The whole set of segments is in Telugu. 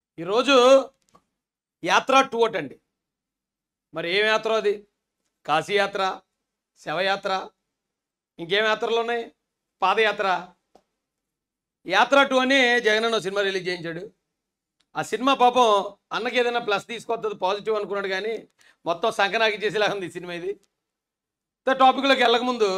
ఈరోజు యాత్ర టూ అండి మరి ఏం యాత్ర అది కాశీ యాత్ర శవయాత్ర ఇంకేం యాత్రలు ఉన్నాయి పాదయాత్ర యాత్ర టూ అని జగన్ అన్న సినిమా రిలీజ్ చేయించాడు ఆ సినిమా పాపం అన్నకి ఏదైనా ప్లస్ తీసుకొస్తుంది పాజిటివ్ అనుకున్నాడు కానీ మొత్తం సంకనాకి చేసేలాగా ఉంది ఈ సినిమా ఇది ఇంత టాపిక్లోకి వెళ్ళకముందు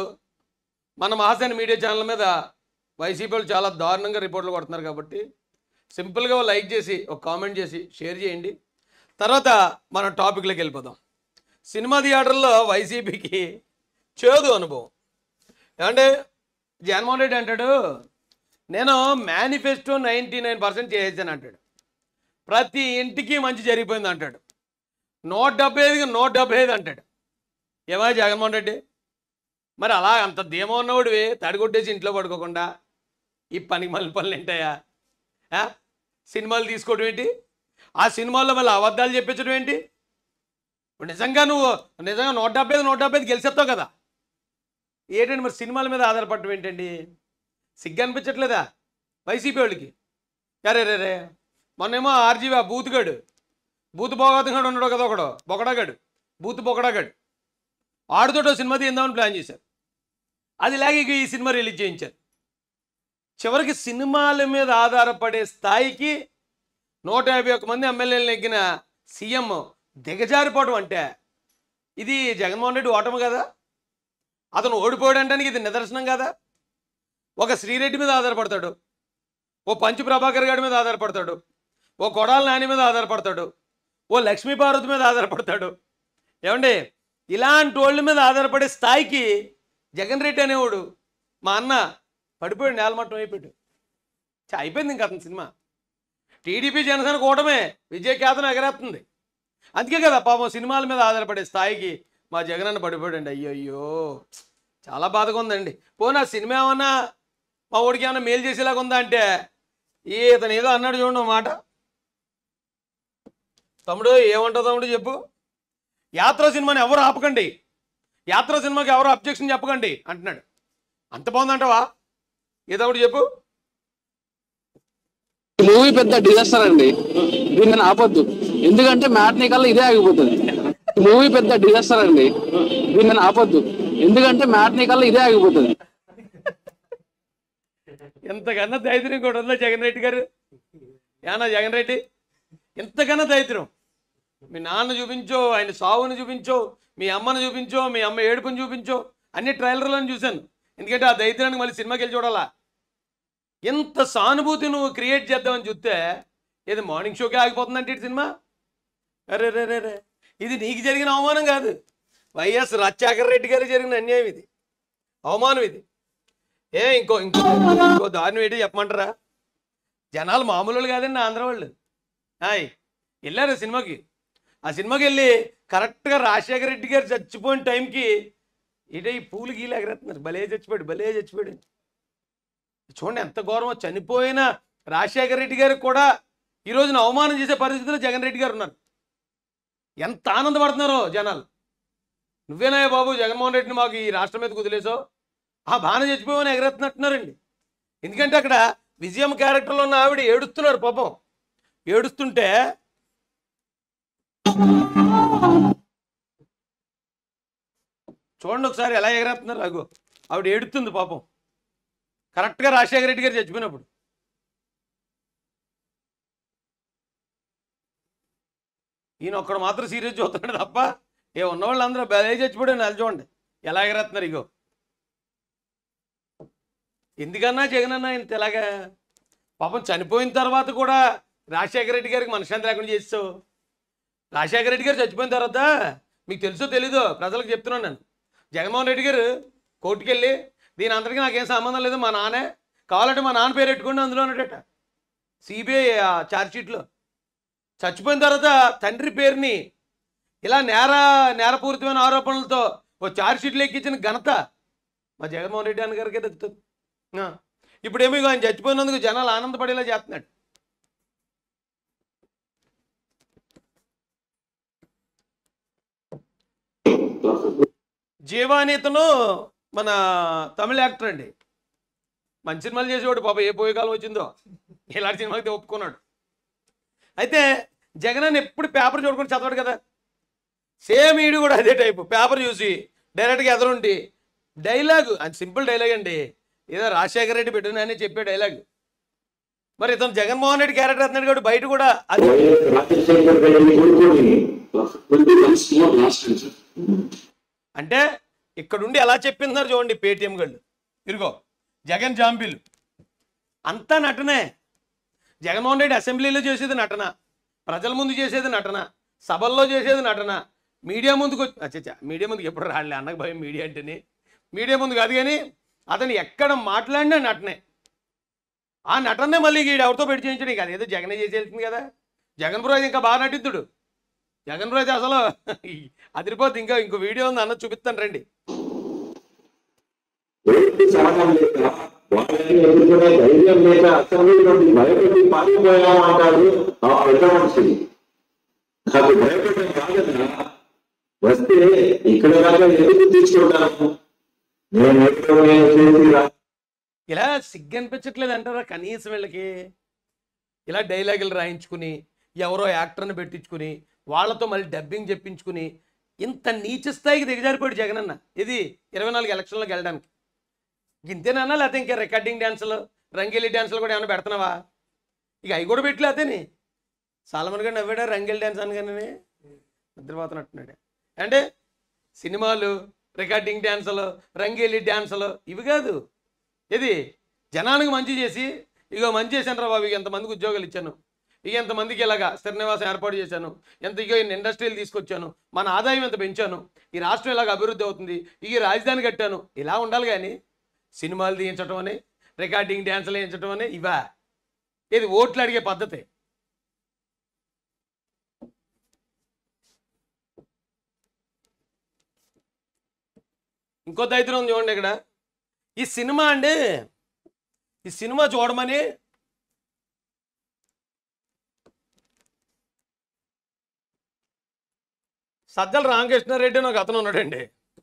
మన మహాసేన మీడియా ఛానల్ మీద వైసీపీ వాళ్ళు చాలా దారుణంగా రిపోర్ట్లు కొడుతున్నారు కాబట్టి సింపుల్గా ఓ లైక్ చేసి ఒక కామెంట్ చేసి షేర్ చేయండి తర్వాత మనం టాపిక్లోకి వెళ్ళిపోదాం సినిమా థియేటర్లో వైసీపీకి చేదు అనుభవం ఏమంటే జగన్మోహన్ రెడ్డి అంటాడు నేను మేనిఫెస్టో నైంటీ నైన్ పర్సెంట్ చేసేసాను అంటాడు ప్రతి ఇంటికి మంచి జరిగిపోయింది అంటాడు నూట డెబ్బై ఐదుకి నూట డెబ్బై ఐదు అంటాడు ఏమా జగన్మోహన్ రెడ్డి మరి అలా అంత ధీమా ఉన్నవాడివి తడిగొట్టేసి ఇంట్లో పడుకోకుండా ఈ పనికి మళ్ళీ పనులు ఏంటాయా ఆ? సినిమాలు తీసుకోవడం ఏంటి ఆ సినిమాల్లో మళ్ళీ అబద్ధాలు చెప్పించడం ఏంటి ఇప్పుడు నిజంగా నువ్వు నిజంగా నూట డెబ్బై ఐదు నూట డెబ్బై ఐదు గెలిచేస్తావు కదా ఏంటండి మరి సినిమాల మీద ఆధారపడటం ఏంటండి సిగ్గు అనిపించట్లేదా వైసీపీ వాళ్ళకి అరే రే రే మొన్నేమో ఆర్జీవి ఆ బూతుగాడు బూత్ బోగతగాడు ఉన్నాడు కదా ఒకడు బొకడాగాడు బూత్ బొకడాగాడు ఆడుతోటో సినిమా తీద్దామని ప్లాన్ చేశారు అది లాగే ఇక ఈ సినిమా రిలీజ్ చేయించారు చివరికి సినిమాల మీద ఆధారపడే స్థాయికి నూట యాభై ఒక్క మంది ఎమ్మెల్యేలు నెగ్గిన సీఎం దిగజారిపోవడం అంటే ఇది జగన్మోహన్ రెడ్డి ఓటమి కదా అతను ఓడిపోయాడంటానికి ఇది నిదర్శనం కదా ఒక శ్రీరెడ్డి మీద ఆధారపడతాడు ఓ పంచు ప్రభాకర్ గారి మీద ఆధారపడతాడు ఓ కొడాల నాని మీద ఆధారపడతాడు ఓ లక్ష్మీ పార్వతి మీద ఆధారపడతాడు ఏమండి ఇలాంటి వాళ్ళ మీద ఆధారపడే స్థాయికి జగన్ రెడ్డి అనేవాడు మా అన్న పడిపోయాడు నేలమట్టం అయిపోయాడు చ, అయిపోయింది ఇంకా అతని సినిమా టీడీపీ జనసేన కూటమే విజయఖ్యాతను ఎగరేస్తుంది అందుకే కదా పాపం సినిమాల మీద ఆధారపడే స్థాయికి మా జగనన్న పడిపోయాడండి అయ్యో అయ్యో చాలా బాధగా ఉందండి పోనీ ఆ సినిమా ఏమన్నా మా ఊడికి ఏమన్నా మేలు చేసేలాగా ఉందా అంటే ఈ ఇతను ఏదో అన్నాడు చూడండి ఒక మాట తమ్ముడు ఏమంటావు తమ్ముడు చెప్పు యాత్ర సినిమాని ఎవరు ఆపకండి యాత్ర సినిమాకి ఎవరు అబ్జెక్షన్ చెప్పకండి అంటున్నాడు అంత బాగుందంటావా ఏదో ఒకటి చెప్పు ఈ మూవీ పెద్ద డిజాస్టర్ అండి దీన్ని ఆపొద్దు ఎందుకంటే మ్యాట్నీ కల్లా ఇదే ఆగిపోతుంది ఈ మూవీ పెద్ద డిజాస్టర్ అండి దీన్ని ఆపొద్దు ఎందుకంటే మ్యాట్నీ కల్లా ఇదే ఆగిపోతుంది ఎంతకన్నా దైత్యం కూడా ఉందా జగన్ రెడ్డి గారు ఏనా జగన్ రెడ్డి ఎంతకన్నా దైత్యం మీ నాన్న చూపించో ఆయన సావుని చూపించో మీ అమ్మను చూపించో మీ అమ్మ ఏడుపుని చూపించో అన్ని ట్రైలర్లను చూశాను ఎందుకంటే ఆ దైత్యానికి మళ్ళీ సినిమాకి వెళ్ళి చూడాలా ఎంత సానుభూతి నువ్వు క్రియేట్ చేద్దామని చూస్తే ఇది మార్నింగ్ షోకే ఆగిపోతుందంటే ఈ సినిమా అరే రే రే రే ఇది నీకు జరిగిన అవమానం కాదు వైఎస్ రాజశేఖర రెడ్డి గారికి జరిగిన అన్యాయం ఇది అవమానం ఇది ఏ ఇంకో ఇంకో ఇంకో దారుణం ఏంటి చెప్పమంటారా జనాలు మామూలు వాళ్ళు కాదండి ఆంధ్ర వాళ్ళు హాయ్ వెళ్ళారు సినిమాకి ఆ సినిమాకి వెళ్ళి కరెక్ట్గా రాజశేఖర రెడ్డి గారు చచ్చిపోయిన టైంకి ఇటే ఈ పూలు గీలు ఎగరేస్తున్నారు భలే చచ్చిపోయాడు భలే చచ్చిపోయాడు చూడండి ఎంత గౌరవం చనిపోయిన రాజశేఖర రెడ్డి గారికి కూడా ఈ రోజున అవమానం చేసే పరిస్థితిలో జగన్ రెడ్డి గారు ఉన్నారు ఎంత ఆనందపడుతున్నారో జనాలు నువ్వేనా బాబు జగన్మోహన్ రెడ్డిని మాకు ఈ రాష్ట్రం మీద కుదిలేసావు ఆ బాణ చచ్చిపోవని ఎగరెత్తున్నట్టున్నారండి ఎందుకంటే అక్కడ విజయం క్యారెక్టర్లో ఉన్న ఆవిడ ఏడుస్తున్నారు పాపం ఏడుస్తుంటే చూడండి ఒకసారి ఎలా ఎగరేస్తున్నారు అగో ఆవిడ ఏడుస్తుంది పాపం కరెక్ట్గా రాజశేఖర రెడ్డి గారు చచ్చిపోయినప్పుడు ఈయన ఒక్కడు మాత్రం సీరియస్ చూస్తున్నాడు తప్ప ఏ ఉన్నవాళ్ళు అందరూ బలే చచ్చిపోయాడు నెల చూడండి ఎలా ఎగరేస్తున్నారు ఇగో ఎందుకన్నా జగన్ అన్న ఇంత ఎలాగా పాపం చనిపోయిన తర్వాత కూడా రాజశేఖర రెడ్డి గారికి మనశ్శాంతి లేకుండా చేస్తావు రాజశేఖర రెడ్డి గారు చచ్చిపోయిన తర్వాత మీకు తెలుసో తెలీదో ప్రజలకు చెప్తున్నాను నేను జగన్మోహన్ రెడ్డి గారు కోర్టుకు వెళ్ళి దీని అందరికీ నాకేం సంబంధం లేదు మా నాన్నే కావాలంటే మా నాన్న పేరు పెట్టుకోండి అందులో ఉన్నట సిబిఐ ఛార్జ్షీట్లో చచ్చిపోయిన తర్వాత తండ్రి పేరుని ఇలా నేర నేరపూరితమైన ఆరోపణలతో ఓ ఛార్జ్షీట్లో ఎక్కించిన ఘనత మా జగన్మోహన్ రెడ్డి అన్న గారికే దక్కుతుంది ఆ. ఇప్పుడేమో ఇగో ఆయన చచ్చిపోయినందుకు జనాలు ఆనందపడేలా చేస్తున్నాడు జీవానీతను మన తమిళ యాక్టర్ అండి మంచి సినిమాలు చేసేవాడు పాప ఏ పోయే కాలం వచ్చిందో ఇలాంటి సినిమాకి ఒప్పుకున్నాడు అయితే జగన్ అని ఎప్పుడు పేపర్ చూడుకొని చదవడు కదా సేమ్ ఈడు కూడా అదే టైపు పేపర్ చూసి డైరెక్ట్గా ఎదురుండి డైలాగ్ అది సింపుల్ డైలాగ్ అండి ఏదో రాజశేఖర రెడ్డి పెట్టినని చెప్పే డైలాగ్ మరి ఇతను జగన్మోహన్ రెడ్డి క్యారెక్టర్ అతను కాబట్టి బయట కూడా అది రాజశేఖర్ గారిని కొనుక్కొని twenty months more last sir అంటే ఇక్కడుండి ఎలా చెప్పిందారు చూడండి పేటిఎం గళ్ళు ఇరుగో జగన్ జాంబిల్ అంతా నటనే జగన్మోహన్ రెడ్డి అసెంబ్లీలో చేసేది నటన ప్రజల ముందు చేసేది నటన సభల్లో చేసేది నటన మీడియా ముందుకు వచ్చి అచ్చచ్చా మీడియా ముందుకు ఎప్పుడు రాలే అన్నకు భయం మీడియా అంటేనే మీడియా ముందు కాదు కానీ అతను ఎక్కడ మాట్లాడినా నటనే ఆ నటనే మళ్ళీ ఈడు ఎవరితో పెట్టి చేయించడం కాదు ఏదో జగనే చేసి వెళ్తుంది కదా జగన్ బ్రో అయితే ఇంకా బాగా నటిద్దుడు జగన్ బ్రో అయితే అసలు అదిరిపోతే ఇంకా ఇంకో వీడియో ఉంది అన్న చూపిస్తాను రండి ఏంటి సహనం లేక వాళ్ళని ఎదుర్కొనే ధైర్యం లేక అసెంబ్లీలోకి భయపెట్టి పారిపోయామంటారు ఆ పెద్ద మనిషి నాకు భయపడడం కాదన్నా వస్తే ఇక్కడ దాకా ఎందుకు తీసుకుంటాను నేను ఎక్కడ చేసి రా- ఇలా సిగ్గు అనిపించట్లేదు అంటారా కనీసం వీళ్ళకి ఇలా డైలాగులు రాయించుకుని ఎవరో యాక్టర్ని పెట్టించుకుని వాళ్ళతో మళ్ళీ డబ్బింగ్ చెప్పించుకుని ఇంత నీచ స్థాయికి దిగజారిపోయాడు జగనన్న ఇది ఇరవై నాలుగు ఎలక్షన్లోకి వెళ్ళడానికి ఇంతేనన్నా లేకపోతే ఇంకా రికార్డింగ్ డ్యాన్సులు రంగేలి డ్యాన్సులు కూడా ఏమైనా పెడుతున్నావా ఇక అవి కూడా పెట్టలేతేని సాలమన్ గారు నవ్వాడా రంగేలి డ్యాన్స్ అనగానే నిద్రపోతున్నట్టున్నాడు అంటే సినిమాలు రికార్డింగ్ డ్యాన్సులు రంగేలి డ్యాన్సులు ఇవి కాదు ఇది జనానికి మంచి చేసి ఇగో మంచి చేశాను రా బాబు ఇక ఎంతమందికి ఉద్యోగాలు ఇచ్చాను ఇక ఎంతమందికి ఇలాగా స్థిర నివాసం ఏర్పాటు చేశాను ఎంత ఇగో ఇన్ని ఇండస్ట్రీలు తీసుకొచ్చాను మన ఆదాయం ఎంత పెంచాను ఈ రాష్ట్రం ఇలాగ అభివృద్ధి అవుతుంది ఇక ఈ రాజధాని కట్టాను ఇలా ఉండాలి కానీ సినిమాలు తీయించడం అని రికార్డింగ్ డ్యాన్సులు వేయించడం అని ఇవా ఇది ఓట్లు అడిగే పద్ధతి ఇంకో దైత్యం చూడండి ఇక్కడ ఈ సినిమా అండి ఈ సినిమా చూడమని సజ్జల రామకృష్ణారెడ్డి అని ఒక అతను ఉన్నాడండి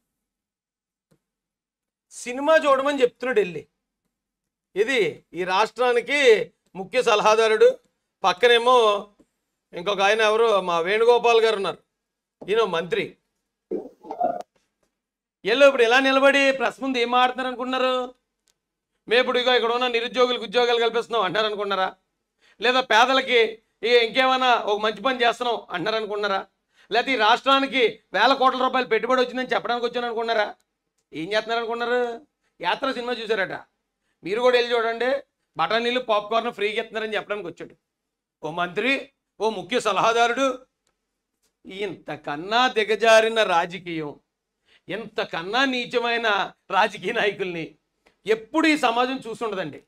సినిమా చూడమని చెప్తున్నాడు వెళ్ళి ఇది ఈ రాష్ట్రానికి ముఖ్య సలహాదారుడు పక్కనేమో ఇంకొక ఆయన ఎవరు మా వేణుగోపాల్ గారు ఉన్నారు ఈయన మంత్రి వీళ్ళు ఇప్పుడు ఎలా నిలబడి ప్రెస్ ముందు ఏం ఆడుతున్నారు అనుకున్నారు మేము ఇప్పుడు ఇగో ఇక్కడ ఉన్న నిరుద్యోగులకు ఉద్యోగాలు కల్పిస్తున్నాం అంటారు అనుకున్నారా లేదా పేదలకి ఇక ఇంకేమైనా ఒక మంచి పని చేస్తున్నాం అంటారు అనుకున్నారా లేకపోతే ఈ రాష్ట్రానికి వేల కోట్ల రూపాయలు పెట్టుబడి వచ్చిందని చెప్పడానికి వచ్చాను అనుకున్నారా ఏం చేస్తున్నారు అనుకున్నారు యాత్ర సినిమా చూసారట మీరు కూడా వెళ్ళి చూడండి బఠానీలు పాప్కార్న్ ఫ్రీగా ఇస్తున్నారని చెప్పడానికి వచ్చాడు ఓ మంత్రి ఓ ముఖ్య సలహాదారుడు ఇంతకన్నా దిగజారిన రాజకీయం ఇంతకన్నా నీచమైన రాజకీయ నాయకుల్ని ఎప్పుడు ఈ సమాజం చూస్తుండదండి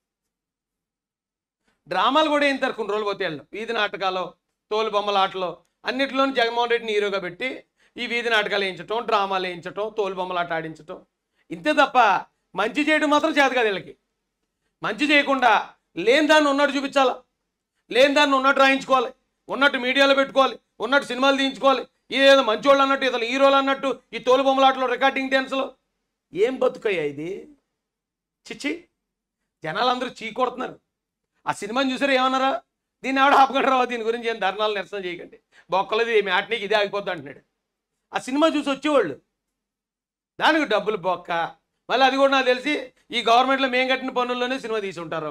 డ్రామాలు కూడా ఏం కొన్ని రోజులు పోతే వాళ్ళు వీధి నాటకాలు తోలు బొమ్మల ఆటలు అన్నిటిలోనూ జగన్మోహన్ రెడ్డిని హీరోగా పెట్టి ఈ వీధి నాటకాలు వేయించటం డ్రామాలు వేయించటం తోలు బొమ్మల ఆట ఆడించటం ఇంతే తప్ప మంచి చేయడం మాత్రం చేత కాదు వీళ్ళకి మంచి చేయకుండా లేని దాన్ని ఉన్నట్టు చూపించాలా లేని దాన్ని ఉన్నట్టు రాయించుకోవాలి ఉన్నట్టు మీడియాలో పెట్టుకోవాలి ఉన్నట్టు సినిమాలు తీయించుకోవాలి ఏదో మంచోళ్ళు అన్నట్టు ఇతను హీరోలు అన్నట్టు ఈ తోలు బొమ్మలాటలో రికార్డింగ్ డ్యాన్స్లో ఏం బతుకయ్యా ఇది చిచ్చి జనాలందరూ చీ కొడుతున్నారు ఆ సినిమాని చూసారా ఏమన్నారా దీన్ని ఆవిడ ఆపకంటారా దీని గురించి ఏం ధర్నాలు నిరసన చేయకండి బొక్కలది మ్యాట్నీకి ఇదే ఆగిపోద్ది అంటున్నాడు ఆ సినిమా చూసి వచ్చేవాళ్ళు దానికి డబ్బులు బొక్క మళ్ళీ అది కూడా నాకు తెలిసి ఈ గవర్నమెంట్లో మేము కట్టిన పనుల్లోనే సినిమా తీసి ఉంటారు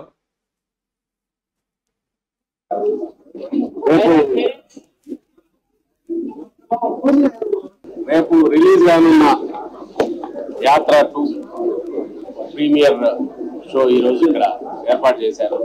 రేపు రిలీజ్ కానున్న యాత్ర టూ ప్రీమియర్ షో ఈరోజు ఇక్కడ ఏర్పాటు చేశారు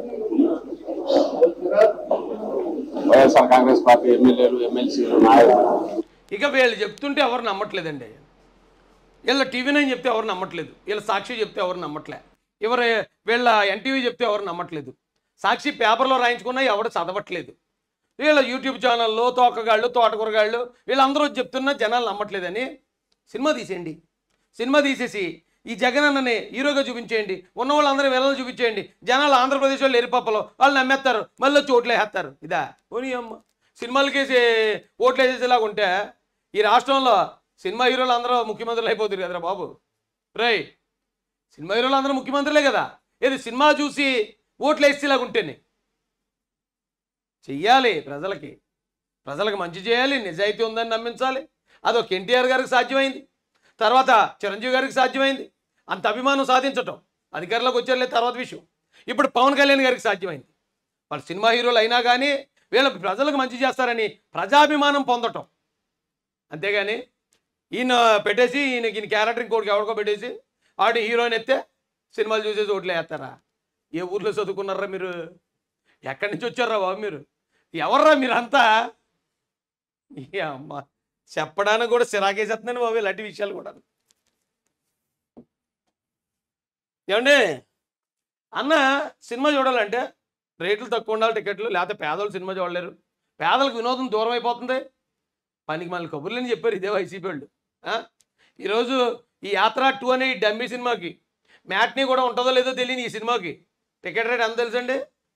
వైఎస్ఆర్ కాంగ్రెస్ పార్టీ ఎమ్మెల్యేలు ఎమ్మెల్సీలు నాయకులు ఇక వీళ్ళు చెప్తుంటే ఎవరు నమ్మట్లేదండి వీళ్ళ టీవీ నైన్ చెప్తే ఎవరు నమ్మట్లేదు వీళ్ళ సాక్షి చెప్తే ఎవరు నమ్మట్లే ఎవరు వీళ్ళ ఎన్టీవీ చెప్తే ఎవరు నమ్మట్లేదు సాక్షి పేపర్లో రాయించుకున్నా ఎవడు చదవట్లేదు వీళ్ళ యూట్యూబ్ ఛానల్లో తోకగాళ్ళు తోటకూరగాళ్ళు వీళ్ళందరూ వచ్చి చెప్తున్నా జనాలు నమ్మట్లేదని సినిమా తీసేయండి సినిమా తీసేసి ఈ జగన్ అన్నని హీరోగా చూపించేయండి ఉన్న వాళ్ళందరూ వీళ్ళని చూపించేయండి జనాలు ఆంధ్రప్రదేశ్ వాళ్ళు ఎరిపప్పలో వాళ్ళు నమ్మేస్తారు మళ్ళీ వచ్చి ఓట్లు వేస్తారు ఇదా పోనీ అమ్మ సినిమాలకేసి ఓట్లు వేసేసేలాగా ఉంటే ఈ రాష్ట్రంలో సినిమా హీరోలు అందరూ ముఖ్యమంత్రులు అయిపోతారు కదరా బాబు రై సినిమా హీరోలు అందరూ ముఖ్యమంత్రులే కదా ఏది సినిమా చూసి ఓట్లు వేసేలాగా ఉంటేనే చెయ్యాలి ప్రజలకి ప్రజలకు మంచి చేయాలి నిజాయితీ ఉందని నమ్మించాలి అదొక ఎన్టీఆర్ గారికి సాధ్యమైంది తర్వాత చిరంజీవి గారికి సాధ్యమైంది అంత అభిమానం సాధించటం అధికారంలోకి వచ్చారులే తర్వాత విషయం ఇప్పుడు పవన్ కళ్యాణ్ గారికి సాధ్యమైంది వాళ్ళు సినిమా హీరోలు అయినా కానీ వీళ్ళు ప్రజలకు మంచి చేస్తారని ప్రజాభిమానం పొందటం అంతేగాని ఈయన పెట్టేసి ఈయన ఈయన క్యారెక్టర్ ఇంకోటికి ఎవరికో పెట్టేసి ఆడు హీరోయిన్ ఎత్తే సినిమాలు చూసేసి ఓట్లు వేస్తారా ఏ ఊర్లో చదువుకున్నారా మీరు ఎక్కడి నుంచి వచ్చారా బాబు మీరు ఎవర్రా మీరంతా ఈ అమ్మ చెప్పడానికి కూడా సిరాకేసేస్తున్నాను బాబు ఇలాంటి విషయాలు కూడా ఏమండి అన్న సినిమా చూడాలంటే రేట్లు తక్కువ ఉండాలి టికెట్లు లేకపోతే పేదలు సినిమా చూడలేరు పేదలకు వినోదం దూరం అయిపోతుంది పనికి మళ్ళీ కబుర్లని చెప్పారు ఇదే వైసీపీ వాళ్ళు ఆ? ఈరోజు ఈ యాత్ర టూ అనే ఈ డమ్మీ సినిమాకి మ్యాట్నీ కూడా ఉంటుందో లేదో తెలియని ఈ సినిమాకి టికెట్ రేట్ ఎంత తెలుసండి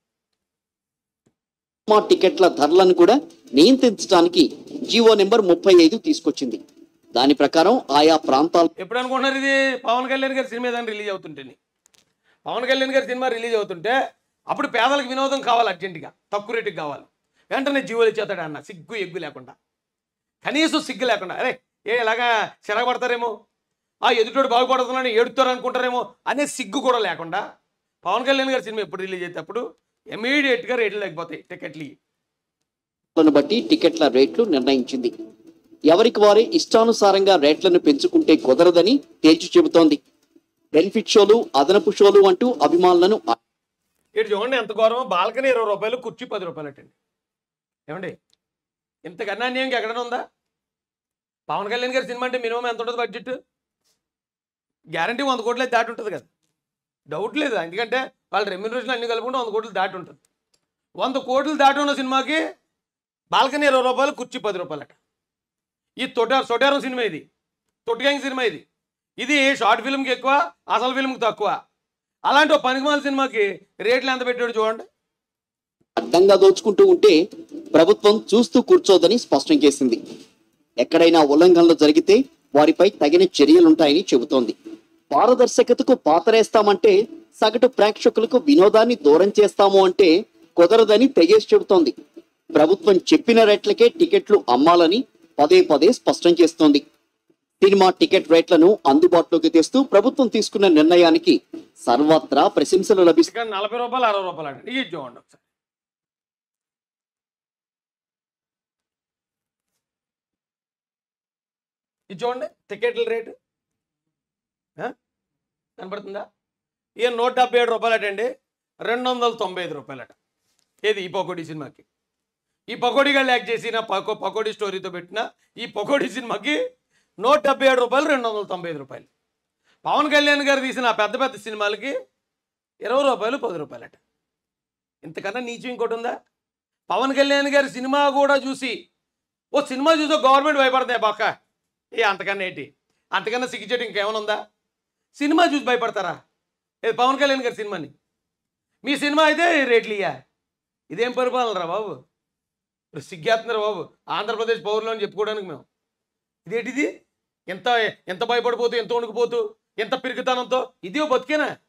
సినిమా టికెట్ల ధరలను కూడా నియంత్రించడానికి జీవో నెంబర్ ముప్పై ఐదు తీసుకొచ్చింది దాని ప్రకారం ఆయా ప్రాంతాల ఎప్పుడు అనుకుంటున్నారు ఇది పవన్ కళ్యాణ్ గారి సినిమా ఏదైనా రిలీజ్ అవుతుంటేని పవన్ కళ్యాణ్ గారి సినిమా రిలీజ్ అవుతుంటే అప్పుడు పేదలకు వినోదం కావాలి అర్జెంటుగా తక్కువ రేటుకి కావాలి వెంటనే జీవోలు ఇచ్చేస్తాడు అన్న సిగ్గు ఎగ్గు లేకుండా కనీసం సిగ్గు లేకుండా అరే ఏ ఇలాగా చిరగబడతారేమో ఆ ఎదుటోడు బాగుపడుతున్నాడని ఏడుతారు అనుకుంటారేమో అనే సిగ్గు కూడా లేకుండా పవన్ కళ్యాణ్ గారి సినిమా ఎప్పుడు రిలీజ్ అయితే అప్పుడు ఇమీడియట్గా రేట్లు లేకపోతాయి టికెట్లు ఇవి. లను బట్టి టికెట్ల రేట్లు నిర్ణయించింది ఎవరికి వారే ఇష్టానుసారంగా రేట్లను పెంచుకుంటే కుదరదని తేల్చి చెబుతోంది బెనిఫిట్ షోలు అదనపు షోలు అంటూ అభిమానులను ఇటు చూడండి ఎంత గౌరవం బాల్కనీ ఇరవై రూపాయలు కుర్చీ పది రూపాయలు అట్టండి ఏమండి ఇంతకన్నా అన్యాయం ఎక్కడైనా ఉందా పవన్ కళ్యాణ్ గారి సినిమా అంటే మినిమం ఎంత ఉంటుంది బడ్జెట్ గ్యారంటీ వంద కోట్లే దాటి ఉంటుంది కదా డౌట్ లేదు ఎందుకంటే వాళ్ళ రెమ్యూనరేషన్ అన్ని కలుపుకుంటే వంద కోట్లు దాటి ఉంటుంది వంద కోట్లు దాటి ఉన్న సినిమాకి బాల్కనీ ఇరవై రూపాయలు కుర్చీ పది రూపాయలట ఈ తొట సొటారం సినిమా ఇది తొట్టిగాంగ్ సినిమా ఇది ఇది షార్ట్ ఫిల్మ్కి ఎక్కువ అసలు ఫిల్మ్కి తక్కువ అలాంటి ఒక పనికిమాల సినిమాకి రేట్లు ఎంత పెట్టాడు చూడండి అడ్డంగా దోచుకుంటూ ఉంటే ప్రభుత్వం చూస్తూ కూర్చోదని స్పష్టం చేసింది ఎక్కడైనా ఉల్లంఘనలు జరిగితే వారిపై తగిన చర్యలుంటాయని చెబుతోంది పారదర్శకతకు పాతరేస్తామంటే సగటు ప్రేక్షకులకు వినోదాన్ని దూరం చేస్తాము అంటే కుదరదని తెగేసి చెబుతోంది ప్రభుత్వం చెప్పిన రేట్లకే టికెట్లు అమ్మాలని పదే పదే స్పష్టం చేస్తోంది సినిమా టికెట్ రేట్లను అందుబాటులోకి తెస్తూ ప్రభుత్వం తీసుకున్న నిర్ణయానికి సర్వత్రా ప్రశంసలు లభిస్తాయి ఇక్కడ నలభై రూపాయలు అరవై రూపాయలు అండి ఇది చూడండి ఒకసారి ఇది చూడండి టికెట్ల రేటు ఆ? కనపడుతుందా ఇక నూట డెబ్బై ఏడు రూపాయలు అటండి రెండు వందల తొంభై ఐదు రూపాయలట ఏది ఈ పకోడీ సినిమాకి ఈ పకోడీగా యాక్ట్ చేసిన పకో పకోడీ స్టోరీతో పెట్టిన ఈ పకోడీ సినిమాకి నూట డెబ్బై ఏడు రూపాయలు రెండు వందల తొంభై ఐదు రూపాయలు పవన్ కళ్యాణ్ గారు తీసిన ఆ పెద్ద పెద్ద సినిమాలకి ఇరవై రూపాయలు పది రూపాయలట ఇంతకన్నా నీచం ఇంకోటి ఉందా పవన్ కళ్యాణ్ గారి సినిమా కూడా చూసి ఓ సినిమా చూసి గవర్నమెంట్ భయపడతాయి బాక ఏ అంతకన్నా ఏంటి అంతకన్నా సిగ్గుచేటు ఇంకేమైనా ఉందా సినిమా చూసి భయపడతారా ఇది పవన్ కళ్యాణ్ గారి సినిమాని మీ సినిమా అయితే రేట్లు ఇయ్యా ఇదేం పరిపాలన రా బాబు ఇప్పుడు సిగ్గేస్తున్నారు బాబు ఆంధ్రప్రదేశ్ పౌరులు అని చెప్పుకోవడానికి మేము ఇదేంటిది ఎంత ఎంత భయపడిపోతూ ఎంత వణుకుపోతూ ఎంత పిరికితనంతో ఇదే బతికేనా